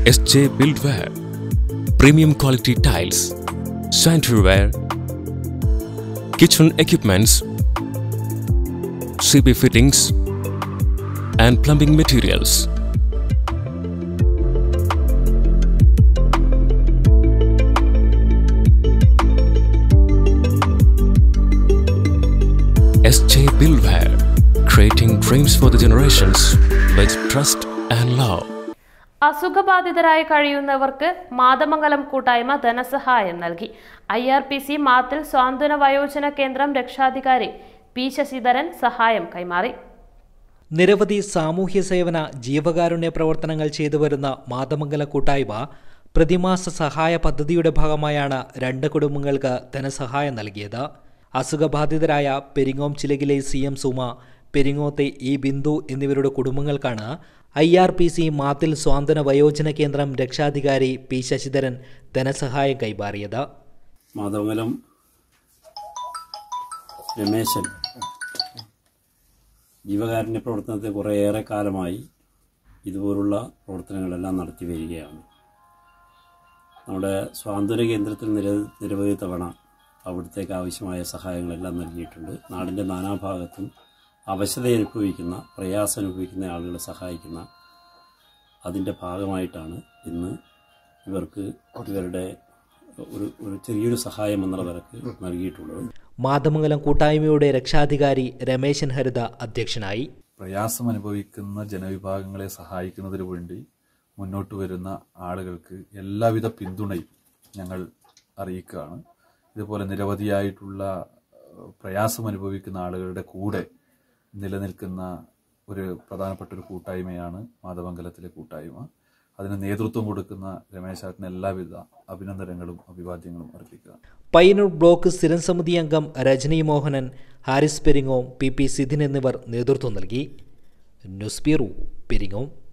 SJ Buildware, premium quality tiles, sanitary ware, kitchen equipments, CB fittings, and plumbing materials. SJ Buildware, creating dreams for the generations with trust and love. അസുഖബാധിതരായി കഴിയുന്നവർക്ക് മാതമംഗലം കൂട്ടായ്മ ധനസഹായം നൽകി I R P C Mathil സ്വാന്തന വയോജന കേന്ദ്രം രക്ഷാധികാരി P Sasidharan സഹായം കൈമാറി നിരവധി സാമൂഹ്യ സേവന ജീവകാരുണ്യ പ്രവർത്തനങ്ങൾ ചെയ്തു വരുന്ന മാതമംഗല കൂട്ടായ്മ പ്രതിമാസ സഹായ പദ്ധതിയുടെ ഭാഗമായാണ് രണ്ട് കുടുംബങ്ങൾക്ക് ധനസഹായം നൽകിയത് അസുഖബാധിതരായ പെരിങ്ങോം ചിലകിലെ സി എം സുമ പെരിങ്ങോത്തെ ഇ ബിന്ദു എന്നിവരുടെ കുടുംബങ്ങൾക്കാണ് I R P C Mathil സ്വാന്തന വയോജന കേന്ദ്രം രക്ഷാധികാരി പി ശശിധരൻ ധനസഹായം കൈമാറിയത് മാധവമംഗലം രമേശൻ ജീവകാരുണ്യ പ്രവർത്തനത്തെ കുറേയേറെ കാലമായി ഇതുപോലുള്ള പ്രവർത്തനങ്ങളെല്ലാം നടത്തി വരികയാണ് നമ്മുടെ സ്വാതന്ത്ര്യ കേന്ദ്രത്തിൽ നിര നിരവധി തവണ അവിടത്തേക്ക് ആവശ്യമായ സഹായങ്ങളെല്ലാം നൽകിയിട്ടുണ്ട് നാടിൻ്റെ നാനാഭാഗത്തും അവശത അനുഭവിക്കുന്ന പ്രയാസം അനുഭവിക്കുന്ന ആളുകളെ സഹായിക്കുന്ന അതിൻ്റെ ഭാഗമായിട്ടാണ് ഇന്ന് ഇവർക്ക് ഇവരുടെ ഒരു ഒരു ചെറിയൊരു സഹായം എന്നുള്ള നിലക്ക് നൽകിയിട്ടുള്ളത് മാതമംഗലം കൂട്ടായ്മയുടെ രക്ഷാധികാരി രമേശൻ ഹരിത അധ്യക്ഷനായി പ്രയാസം അനുഭവിക്കുന്ന ജനവിഭാഗങ്ങളെ സഹായിക്കുന്നതിനു വേണ്ടി മുന്നോട്ട് വരുന്ന ആളുകൾക്ക് എല്ലാവിധ പിന്തുണയും ഞങ്ങൾ അറിയിക്കുകയാണ് ഇതുപോലെ നിരവധിയായിട്ടുള്ള ഏഹ്, പ്രയാസം അനുഭവിക്കുന്ന ആളുകളുടെ കൂടെ നിലനിൽക്കുന്ന ഒരു പ്രധാനപ്പെട്ട ഒരു കൂട്ടായ്മയാണ് മാതമംഗലത്തിലെ കൂട്ടായ്മ അതിന് നേതൃത്വം കൊടുക്കുന്ന രമേശാട്ടിന് എല്ലാവിധ അഭിനന്ദനങ്ങളും അഭിവാദ്യങ്ങളും അർപ്പിക്കുക പയ്യന്നൂർ ബ്ലോക്ക് സ്ഥിരം സമിതി അംഗം രജനി മോഹനൻ ഹാരിസ് പെരിങ്ങോം പി പി സിദിൻ എന്നിവർ നേതൃത്വം നൽകി ന്യൂസ് ബ്യൂറോ പെരിങ്ങോം